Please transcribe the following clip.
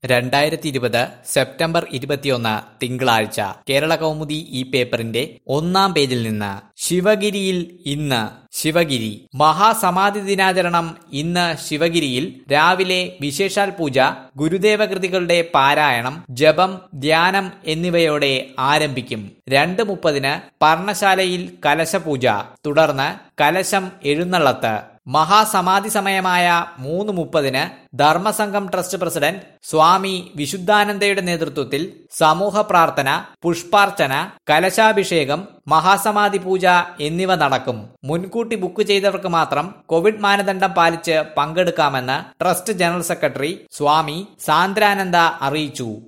രണ്ടായിരത്തി ഇരുപത് സെപ്റ്റംബർ ഇരുപത്തിയൊന്ന് തിങ്കളാഴ്ച കേരള കൗമുദി ഈ പേപ്പറിന്റെ ഒന്നാം പേജിൽ നിന്ന് ശിവഗിരിയിൽ ഇന്ന് ശിവഗിരി മഹാസമാധി ദിനാചരണം ഇന്ന് ശിവഗിരിയിൽ രാവിലെ വിശേഷാൽ പൂജ ഗുരുദേവ കൃതികളുടെ പാരായണം ജപം ധ്യാനം എന്നിവയോടെ ആരംഭിക്കും രണ്ട് മുപ്പതിന് പർണശാലയിൽ കലശപൂജ തുടർന്ന് കലശം എഴുന്നള്ളത്ത് മഹാസമാധി സമയമായ മൂന്ന് മുപ്പതിന് ധർമ്മസംഘം ട്രസ്റ്റ് പ്രസിഡന്റ് സ്വാമി വിശുദ്ധാനന്ദയുടെ നേതൃത്വത്തിൽ സമൂഹ പ്രാർത്ഥന പുഷ്പാർച്ചന കലശാഭിഷേകം മഹാസമാധി പൂജ എന്നിവ നടക്കും മുൻകൂട്ടി ബുക്ക് ചെയ്തവർക്ക് മാത്രം കോവിഡ് മാനദണ്ഡം പാലിച്ച് പങ്കെടുക്കാമെന്ന് trust general secretary Swami Sandrananda അറിയിച്ചു